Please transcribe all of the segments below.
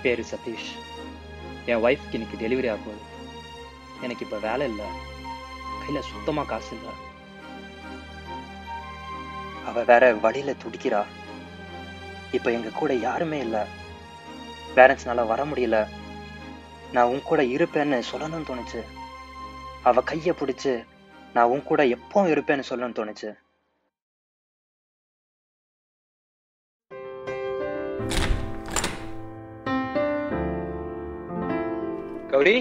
பேர் சதீஷ் என் ஒய்ஃப்க்கு இன்னைக்கு டெலிவரி ஆகுது எனக்கு இப்போ வேலை இல்லை கையில் சுத்தமாக காசு இல்லை அவ வேற வழியில துடிக்கிறா இப்போ எங்க கூட யாருமே இல்லை பேரண்ட்ஸ்னால வர முடியல நான் உன் கூட இருப்பேன்னு சொல்லணும்னு தோணுச்சு அவ கைய பிடிச்சு நான் உன் கூட எப்பவும் இருப்பேன்னு சொல்லணும்னு தோணுச்சு கௌரி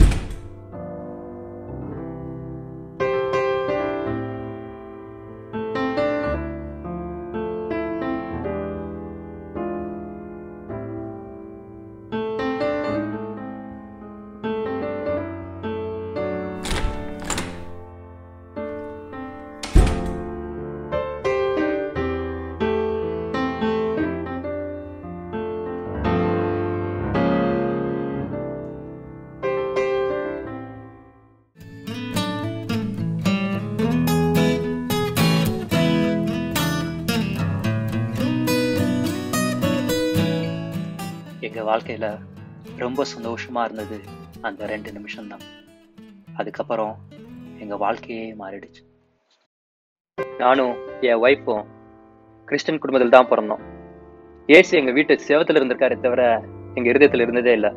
எங்க வாழ்க்கையில ரொம்ப சந்தோஷமா இருந்தது அந்த ரெண்டு நிமிஷம்தான் அதுக்கப்புறம் எங்க வாழ்க்கையே மாறிடுச்சு நானும் என் ஒய்ஃபும் கிறிஸ்டின் குடும்பத்தில் தான் பிறந்தோம் ஏசு எங்க வீட்டு செவத்துல இருந்திருக்காரு தவிர எங்க இருதயத்துல இருந்ததே இல்லை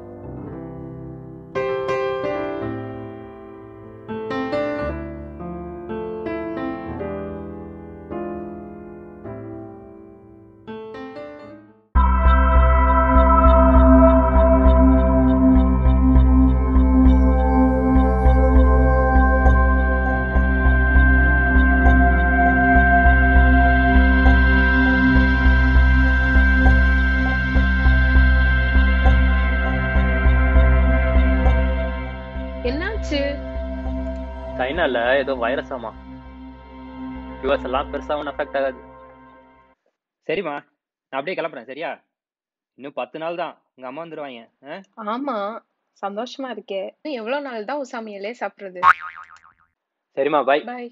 என்னாச்சு சைனால ஏதோ வைரஸ் ஆமா யூஎஸ் எல்லாம் பெருசா ஒன்றும் அஃபெக்ட் ஆகாது சரிம்மா நான் அப்படியே கிளம்புறேன் சரியா இன்னும் பத்து நாள் தான் உங்க அம்மா வந்துருவாங்க ஆ? ஆமா சந்தோஷமா இருக்கே இன்னும் எவ்வளவு நாள் தான் உசாமியலே சாப்பிடுறது சரிம்மா பாய் பாய்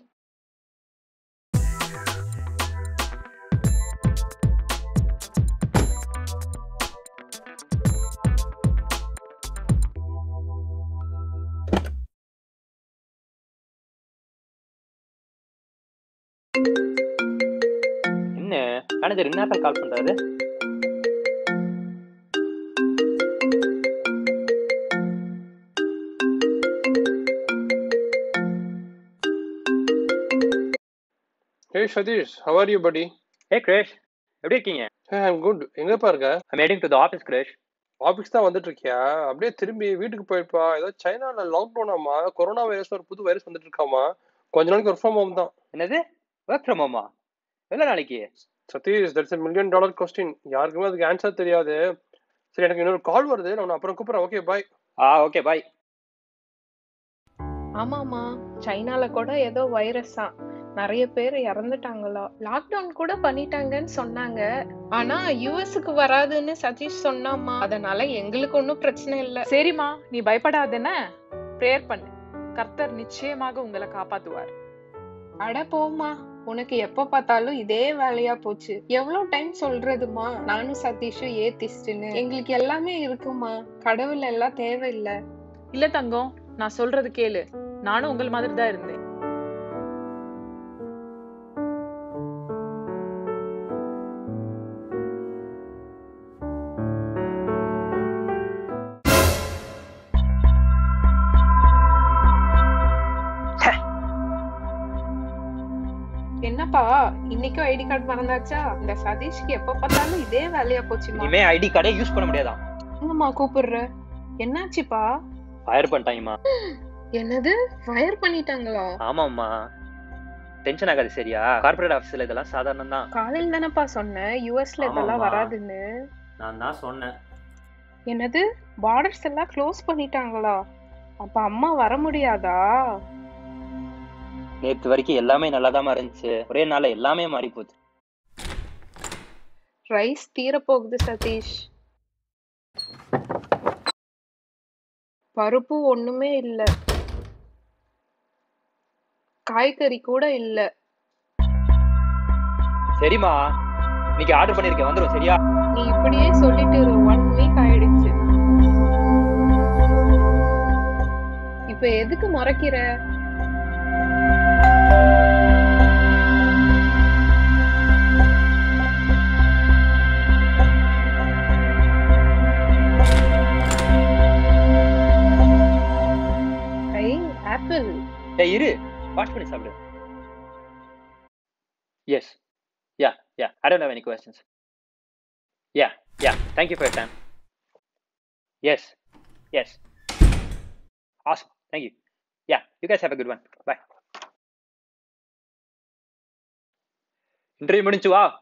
என்ன மேனேஜர் என்ன கால் பண்றாரு Hey Satish, how are you, buddy? ஏ கிரேஷ் எப்படி இருக்கீங்க Hey, I'm good. எங்கப்பா இருக்க I'm heading to the office Grace office தான் வந்துட்டு இருக்கியா அப்படியே திரும்பி வீட்டுக்கு போயிருப்பா ஏதோ சைனால லாக்டவுன் ஆமா கொரோனா வைரஸ் ஒரு புது வைரஸ் வந்துட்டு இருக்காமா கொஞ்ச நாளைக்கு ஒர்க் ஃப்ரம் ஹோம் தான் என்னது ஒர்க் ஃப்ரம் ஹோமா எவ்வளோ நாளைக்கு Satish that's a million dollar question யாருக்குமே அதுக்கு ஆன்சர் தெரியாது சரி எனக்கு இன்னொரு கால் வருது நான் உன்னை அப்புறம் கூப்பிடுறேன் ஓகே பாய் ஆ ஓகே பாய் ஆமாமா சைனால கூட ஏதோ வைரஸா நிறைய பேர் இறந்துட்டாங்களா லாக்டவுன் கூட பண்ணிட்டாங்கன்னு சொன்னாங்க ஆனா யுஎஸ்க்கு வராதுன்னு சதீஷ் சொன்னாமா அதனால எங்களுக்கு ஒன்றும் பிரச்சனை இல்ல சரிம்மா நீ பயப்படாதேன்னு ப்ரேயர் பண்ணு கர்த்தர் நிச்சயமாக உங்களை காப்பாத்துவார் அட போம்மா உனக்கு எப்ப பார்த்தாலும் இதே வேலையா போச்சு எவ்வளவு டைம் சொல்றதுமா நானும் சதீஷும் ஏத்திஸ்டுன்னு எங்களுக்கு எல்லாமே இருக்குமா கடவுள் எல்லாம் தேவையில்லை இல்ல தங்கம் நான் சொல்றது கேளு நானும் உங்கள் மாதிரி தான் இருந்தேன் என்னப்பா இன்னைக்கும் ஐடி கார்டு மறந்தாச்சா இந்த சதீஷ்க்கு எப்ப பார்த்தாலும் இதே வேலையா போச்சுமா இனிமே ஐடி கார்டே யூஸ் பண்ண முடியாதான் என்னம்மா கூப்பிடுற என்னாச்சுப்பா ஃபயர் பண்ணிட்டாங்கம்மா என்னது ஃபயர் பண்ணிட்டாங்களா ஆமாம்மா டென்ஷன் ஆகாது சரியா கார்பரேட் ஆஃபீஸில் இதெல்லாம் சாதாரணம் தான் காலையில் தானப்பா சொன்னேன் யூஎஸ்ல இதெல்லாம் ஆமாம்மா. வராதுன்னு நான் தான் சொன்னேன் என்னது பார்டர்ஸ் எல்லாம் க்ளோஸ் பண்ணிட்டாங்களா அப்ப அம்மா வர முடியாதா நேற்று வரைக்கும் எல்லாமே நல்லாதாம்மா இருந்துச்சு ஒரே நாள்ல எல்லாமே மாறி போச்சு ரைஸ் தீர போகுது சதீஷ் பருப்பு ஒண்ணுமே இல்ல காய்கறி கூட இல்ல சரிம்மா இன்னைக்கு ஆர்டர் பண்ணிருக்கேன் வந்துடும் சரியா நீ இப்படியே சொல்லிட்டு ஒன் வீக் ஆயிடுச்சு இப்ப எதுக்கு முறைக்கிற ஐ ஆப்பிள் ஏய் இரு வாஷ் பண்ணி சாப்பிடு yes yeah yeah I don't have any questions yeah yeah thank you for your time yes yes awesome thank you yeah you guys have a good one bye interview முடிஞ்சு வா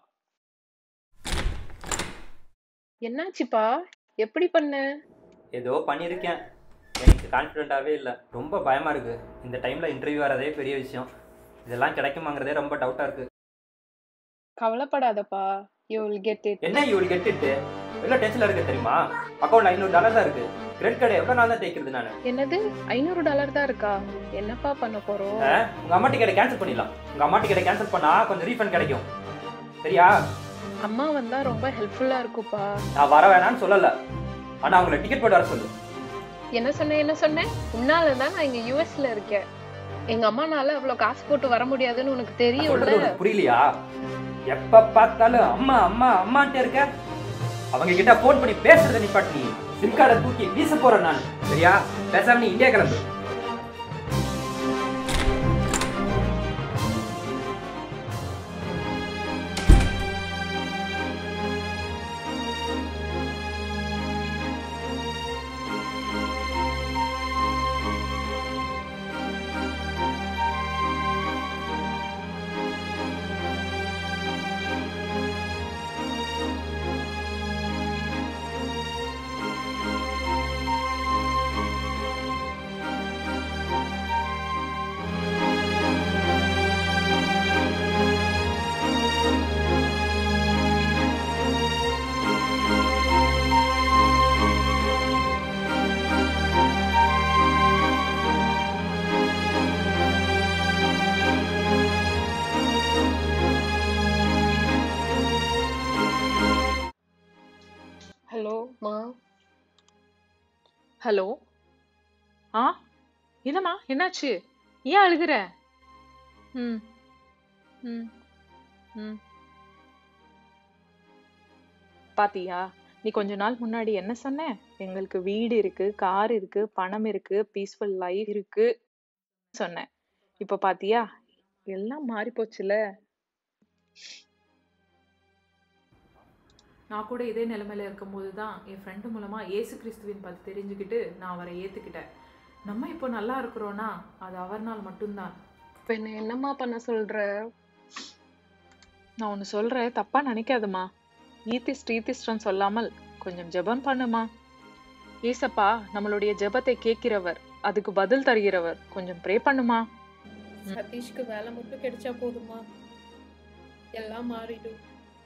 என்னாச்சுப்பா எப்படி பண்ண ஏதோ பண்ணியிருக்கேன் எனக்கு கான்ஃபிடென்ட்டாகவே இல்லை ரொம்ப பயமாக இருக்குது இந்த டைமில் இன்டர்வியூ வரதே பெரிய விஷயம் இதெல்லாம் கிடைக்குமாங்கிறதே ரொம்ப டவுட்டாக இருக்குது கவலைப்படாதப்பா யூ வில் கெட் இட் என்ன யூ வில் கெட் இட்டு எவ்வளோ டென்ஷனில் இருக்குது தெரியுமா அக்கௌண்ட் ஐநூறு டாலர் தான் இருக்குது கிரெடிட் கார்டு எவ்வளோ நாள் தான் தேய்க்கிறது நான் என்னது ஐநூறு டாலர் தான் இருக்கா என்னப்பா பண்ண போறோம் உங்கள் அம்மா டிக்கெட்டை கேன்சல் பண்ணிடலாம் உங்கள் அம்மா டிக்கெட்டை கேன்சல் பண்ணால் கொஞ்சம் ரீஃபண்ட் கிடைக்கும் சரியா அம்மா வந்தா ரொம்ப ஹெல்ப்ஃபுல்லா இருக்குப்பா நான் வர வேணாம்னு சொல்லலை ஆனால் அவங்கள டிக்கெட் போட்டு வர சொல்லு என்ன சொன்னேன் என்ன சொன்னேன் உன்னால தான் நான் இங்க யூஎஸ்ல இருக்கேன் எங்க அம்மானால அவ்வளவு காசு போட்டு வர முடியாதுன்னு உனக்கு நான் தெரியும்ல சொல்றது உனக்கு புரியலையா எப்ப பார்த்தாலும் அம்மா அம்மா அம்மான்ட்டே இருக்க அவங்க கிட்ட போன் பண்ணி பேசுறத நிப்பாட்டு நீ சிம் கார்டை தூக்கி வீச போறேன் நான் சரியா பேசாம நீ இந்தியா கிளம்பு ஹலோ மா ஹலோ ஆ என்னம்மா என்னாச்சு ஏன் அழுகுற ம் ம் ம் பாத்தியா நீ கொஞ்ச நாள் முன்னாடி என்ன சொன்ன எங்களுக்கு வீடு இருக்கு கார் இருக்கு பணம் இருக்கு பீஸ்ஃபுல் லைஃப் இருக்கு சொன்னேன் இப்ப பாத்தியா எல்லாம் மாறி போச்சுல நான் கூட இதே நிலைமையில இருக்கும்போது தான் என் ஃப்ரெண்டு மூலமா இயேசு கிறிஸ்துவின் பத்தி தெரிஞ்சுக்கிட்டு நான் அவரை ஏத்துக்கிட்டேன் நம்ம இப்போ நல்லா இருக்கிறோன்னா அது அவர்னால் மட்டும்தான் இப்ப என்ன என்னம்மா பண்ண சொல்ற நான் ஒன்னு சொல்றேன் தப்பா நினைக்காதம்மா ஈத்திஸ்ட் ஈத்திஸ்ட்னு சொல்லாமல் கொஞ்சம் ஜெபம் பண்ணுமா ஏசப்பா நம்மளுடைய ஜெபத்தை கேட்கிறவர் அதுக்கு பதில் தருகிறவர் கொஞ்சம் ப்ரே பண்ணுமா சதீஷ்க்கு வேலை மட்டும் கிடைச்சா போதுமா எல்லாம் மாறிடும்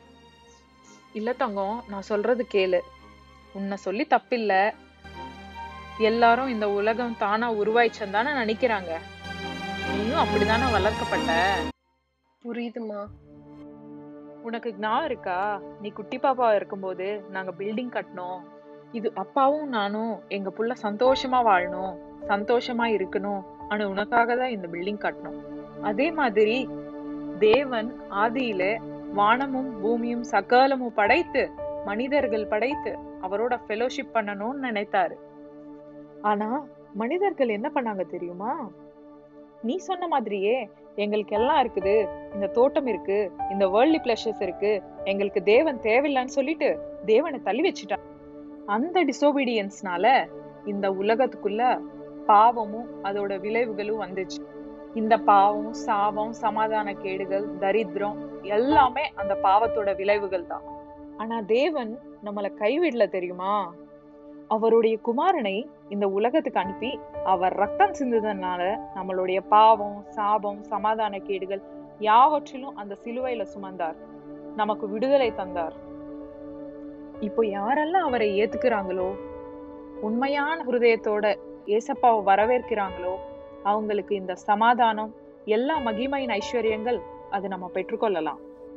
இல்ல தங்கம் நான் சொல்றது கேளு உன்னை சொல்லி தப்பில்ல எல்லாரும் இந்த உலகம் தானா உருவாயிச்சன்னு தானே நினைக்கிறாங்க நீயும் அப்படிதானே வளர்க்கப்பட்ட புரியுதுமா உனக்கு ஞாபகம் இருக்கா நீ குட்டி பாப்பாவா இருக்கும்போது நாங்க பில்டிங் கட்டினோம் இது அப்பாவும் நானும் எங்க புள்ள சந்தோஷமா வாழணும் சந்தோஷமா இருக்கணும் ஆனா உனக்காக தான் இந்த பில்டிங் கட்டணும் அதே மாதிரி தேவன் ஆதியில வானமும் பூமியும் சகலமும் படைத்து மனிதர்கள் படைத்து அவரோட ஃபெலோஷிப் பண்ணணும்னு நினைத்தாரு ஆனா மனிதர்கள் என்ன பண்ணாங்க தெரியுமா நீ சொன்ன மாதிரியே எங்களுக்கு எல்லாம் இருக்குது இந்த தோட்டம் இருக்கு இந்த வேர்ல்ட்லி பிளஷர்ஸ் இருக்கு எங்களுக்கு தேவன் தேவையில்லைன்னு சொல்லிட்டு தேவனை தள்ளி வச்சுட்டான் அந்த டிசோபீடியன்ஸ்னால இந்த உலகத்துக்குள்ள பாவமும் அதோட விளைவுகளும் வந்துச்சு இந்த பாவம் சாபம் சமாதான கேடுகள் தரித்திரம் எல்லாமே அந்த பாவத்தோட விளைவுகள் தான் ஆனா தேவன் நம்மள கைவிடல தெரியுமா அவருடைய குமாரனை இந்த உலகத்துக்கு அனுப்பி அவர் ரத்தம் சிந்துதனால நம்மளுடைய பாவம் சாபம் சமாதான கேடுகள் யாவற்றிலும் அந்த சிலுவையில சுமந்தார் நமக்கு விடுதலை தந்தார் இப்போ யாரெல்லாம் அவரை ஏத்துக்கிறாங்களோ உண்மையான ஹிருதயத்தோட ஏசப்பாவை வரவேற்கிறாங்களோ அவங்களுக்கு இந்த சமாதானம் எல்லா மகிமையின் ஐஸ்வர்யங்கள் அது நம்ம பெற்றுக்கொள்ளலாம்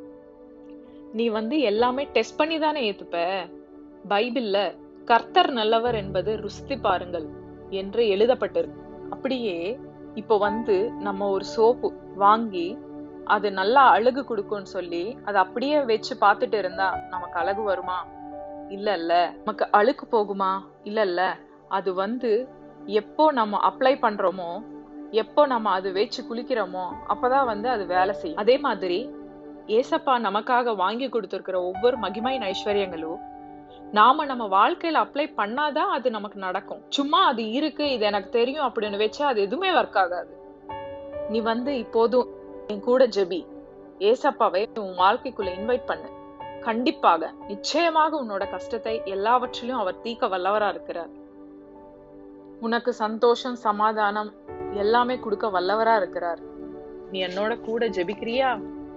நீ வந்து எல்லாமே டெஸ்ட் பண்ணி தானே ஏத்துப்ப பைபிள்ல கர்த்தர் நல்லவர் என்பது ருஸ்தி பாருங்கள் என்று எழுதப்பட்டிருக்கு அப்படியே இப்போ வந்து நம்ம ஒரு சோப்பு வாங்கி அது நல்லா அழகு கொடுக்கும்னு சொல்லி அதை அப்படியே வச்சு பார்த்துட்டு இருந்தா நமக்கு அழகு வருமா இல்ல இல்ல நமக்கு அழுக்கு போகுமா இல்ல இல்ல அது வந்து எப்போ நம்ம அப்ளை பண்றோமோ எப்போ நம்ம அது வச்சு குளிக்கிறோமோ அப்பதான் வந்து அது வேலை செய்யும் அதே மாதிரி ஏசப்பா நமக்காக வாங்கி கொடுத்திருக்கிற ஒவ்வொரு மகிமையின் ஐஸ்வர்யங்களும் நாம நம்ம வாழ்க்கையில அப்ளை பண்ணாதான் அது நமக்கு நடக்கும் சும்மா அது இருக்கு இது எனக்கு தெரியும் அப்படின்னு வச்சா அது எதுவுமே ஒர்க் ஆகாது நீ வந்து இப்போதும் என் கூட ஜெபி ஏசப்பாவை உன் வாழ்க்கைக்குள்ள இன்வைட் பண்ணு கண்டிப்பாக நிச்சயமாக உன்னோட கஷ்டத்தை எல்லாவற்றிலும் அவர் தீக்க வல்லவரா இருக்கிறார் உனக்கு சந்தோஷம் சமாதானம் எல்லாமே கொடுக்க வல்லவரா இருக்கிறார் நீ என்னோட கூட ஜெபிக்கிறியா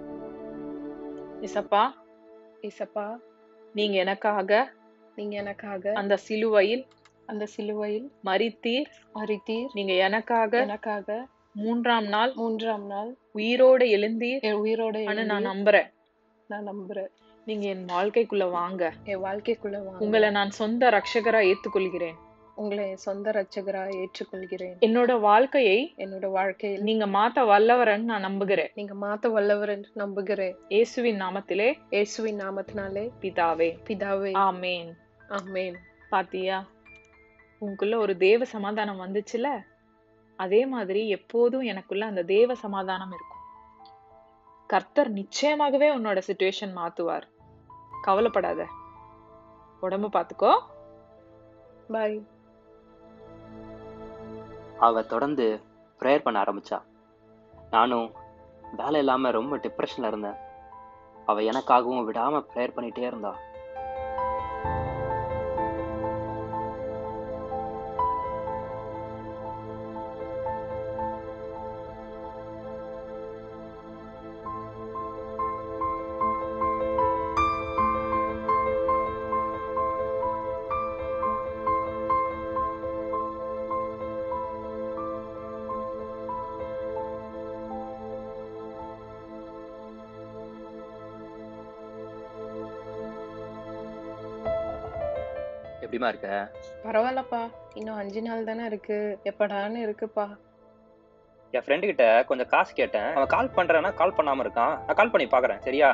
இசப்பா ஏசப்பா நீங்க எனக்காக நீங்க எனக்காக அந்த சிலுவையில் அந்த சிலுவையில் மரித்தீர் மறித்தீர் நீங்க எனக்காக எனக்காக மூன்றாம் நாள் மூன்றாம் நாள் உயிரோட எழுந்தீர் என் உயிரோட ஆனா நான் எழுந்தீர். நம்புறேன் நான் நம்புறேன் நீங்க என் வாழ்க்கைக்குள்ள வாங்க என் வாழ்க்கைக்குள்ள வாங்க உங்களை நான் சொந்த ரட்சகரா ஏத்துக்கொள்கிறேன் உங்களை என் சொந்த ரட்சகரா ஏற்றுக்கொள்கிறேன் என்னோட வாழ்க்கையை என்னோட வாழ்க்கையில் நீங்க மாத்த வல்லவரன்னு நான் நம்புகிறேன் நீங்க மாத்த வல்லவர் என்று நம்புகிறேன் இயேசுவின் நாமத்திலே இயேசுவின் நாமத்தினாலே பிதாவே பிதாவே ஆமேன் ஆமென் பாத்தியா உனக்குள்ள ஒரு தேவ சமாதானம் வந்துச்சுல அதே மாதிரி எப்போதும் எனக்குள்ள அந்த தேவ சமாதானம் இருக்கும் கர்த்தர் நிச்சயமாகவே உன்னோட சுச்சுவேஷன் மாத்துவார் கவலைப்படாத உடம்ப பாத்துக்கோ பாய் அவ தொடர்ந்து ப்ரேயர் பண்ண ஆரம்பிச்சா நானும் வேலை இல்லாம ரொம்ப டிப்ரெஷன்ல இருந்தேன் அவ எனக்காகவும் விடாம ப்ரேயர் பண்ணிட்டே இருந்தா எப்படிமா இருக்க பரவாயில்லப்பா இன்னும் அஞ்சு நாள் தானே இருக்கு எப்படான்னு இருக்குப்பா என் ஃப்ரெண்டு கிட்ட கொஞ்சம் காசு கேட்டேன் அவன் கால் பண்றேன்னா கால் பண்ணாம இருக்கான் நான் கால் பண்ணி பாக்குறேன் சரியா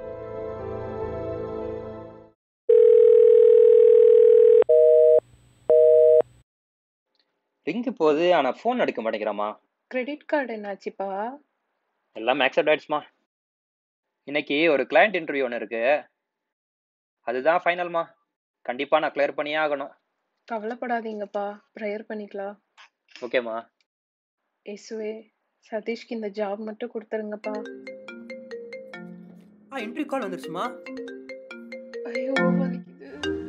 ரிங்கு போகுது ஆனா ஃபோன் எடுக்க மாட்டேங்கிறாமா கிரெடிட் கார்டு என்னாச்சுப்பா எல்லாம் அக்செப்ட் ஆயிடுச்சுமா இன்னைக்கு ஒரு கிளையண்ட் இன்டர்வியூ ஒன்று இருக்கு அதுதான் ஃபைனல்மா கண்டிப்பா நான் கிளியர் பண்ணியே ஆகணும் கவலைப்படாதீங்கப்பா ப்ரேயர் பண்ணிக்கலாம் ஓகேம்மா இயேசுவே சதீஷ்க்கு இந்த ஜாப் மட்டும் கொடுத்துருங்கப்பா ஆ இன்டர்வியூ கால் வந்துருச்சுமா ஐயோ வலிக்குது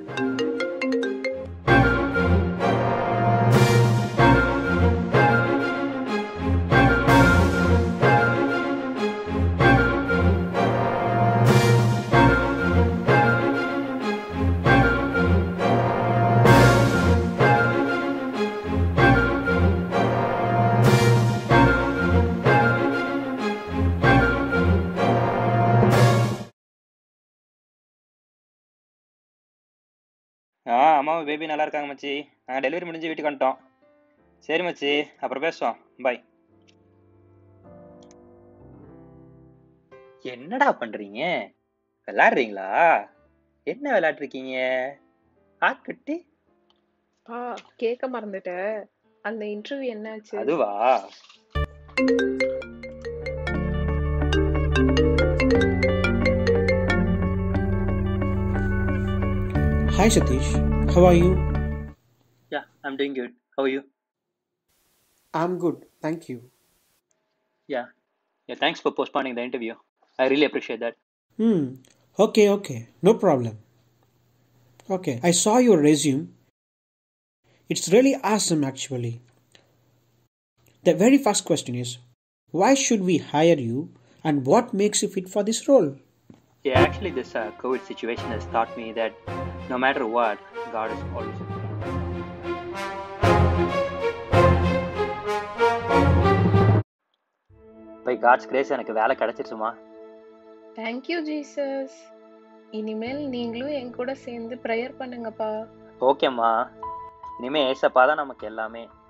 ஆ அம்மாவும் பேபி நல்லா இருக்காங்க மச்சி நாங்கள் டெலிவரி முடிஞ்சு வீட்டுக்கு வந்துட்டோம் சரி மச்சி அப்புறம் பேசுவோம் பாய் என்னடா பண்றீங்க விளையாடுறீங்களா என்ன விளையாடுறீங்க ஆக்குட்டி பா கேட்க மறந்துட்டேன் அந்த இன்டர்வியூ என்னாச்சு அதுவா Hi Satish, how are you? Yeah I'm doing good how you I'm good, thank you. Yeah yeah thanks for postponing the interview I really appreciate that Hmm, okay, okay, no problem. Okay, I saw your resume. It's really awesome actually. The very first question is why should we hire you and what makes you fit for this role? Yeah, actually, this uh, COVID situation has taught me that no matter what, God is always in plan. By God's grace எனக்கு வேலை கிடைச்சிருச்சுமா thank you Jesus இனிமேல் நீங்களும் என் கூட சேர்ந்து prayer பண்ணுங்கப்பா ஓகேம்மா இனிமே ஏசப்பா தான் நமக்கு எல்லாமே